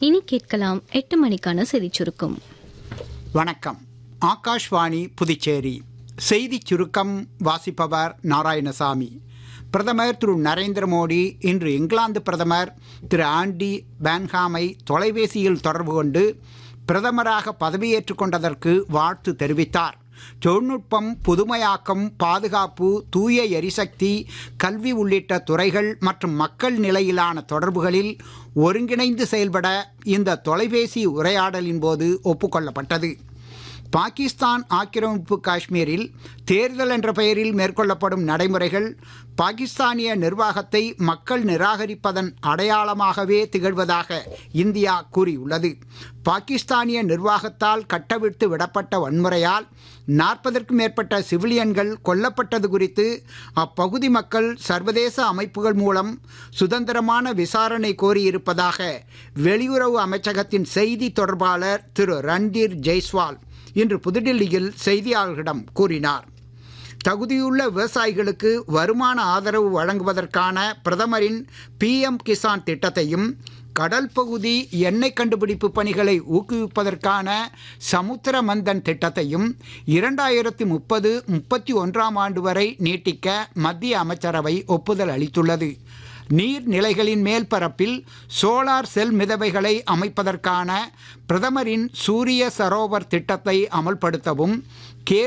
இனி கேட்கலாம் எட்டு மணிக்கான செய்திச் சுருக்கம் வணக்கம் ஆகாஷ்வாணி புதுச்சேரி செய்திச் சுருக்கம் வாசிப்பவர் நாராயணசாமி பிரதமர் திரு நரேந்திர மோடி இன்று இங்கிலாந்து பிரதமர் திரு ஆண்டி பேன்ஹாமை தொலைபேசியில் தொடர்பு கொண்டு பிரதமராக பதவியேற்றுக் கொண்டதற்கு வாழ்த்து தெரிவித்தார் தொழில்நுட்பம் புதுமையாக்கம் பாதுகாப்பு தூய எரிசக்தி கல்வி உள்ளிட்ட துறைகள் மற்றும் மக்கள் நிலையிலான தொடர்புகளில் ஒருங்கிணைந்து செயல்பட இந்த தொலைபேசி உரையாடலின் போது ஒப்புக்கொள்ளப்பட்டது பாகிஸ்தான் ஆக்கிரமிப்பு காஷ்மீரில் தேர்தல் என்ற பெயரில் மேற்கொள்ளப்படும் நடைமுறைகள் பாகிஸ்தானிய நிர்வாகத்தை மக்கள் நிராகரிப்பதன் அடையாளமாகவே திகழ்வதாக இந்தியா கூறியுள்ளது பாகிஸ்தானிய நிர்வாகத்தால் கட்டவிழ்த்து விடப்பட்ட வன்முறையால் நாற்பதற்கும் மேற்பட்ட சிவிலியன்கள் கொல்லப்பட்டது குறித்து அப்பகுதி மக்கள் சர்வதேச அமைப்புகள் மூலம் சுதந்திரமான விசாரணை கோரியிருப்பதாக வெளியுறவு அமைச்சகத்தின் செய்தி தொடர்பாளர் திரு ரன்தீர் ஜெய்ஸ்வால் இன்று புதுடில்லியில் செய்தியாளர்களிடம் கூறினார் தகுதியுள்ள விவசாயிகளுக்கு வருமான ஆதரவு வழங்குவதற்கான பிரதமரின் பிஎம் கிசான் திட்டத்தையும் கடல் பகுதி எண்ணெய் கண்டுபிடிப்பு பணிகளை ஊக்குவிப்பதற்கான சமுத்திர மந்தன் திட்டத்தையும் இரண்டாயிரத்தி முப்பது முப்பத்தி ஒன்றாம் ஆண்டு வரை நீட்டிக்க மத்திய அமைச்சரவை ஒப்புதல் அளித்துள்ளது நீர்நிலைகளின் மேல் பரப்பில் சோலார் செல் மிதவைகளை அமைப்பதற்கான பிரதமரின் சூரிய சரோவர் திட்டத்தை அமல்படுத்தவும் கே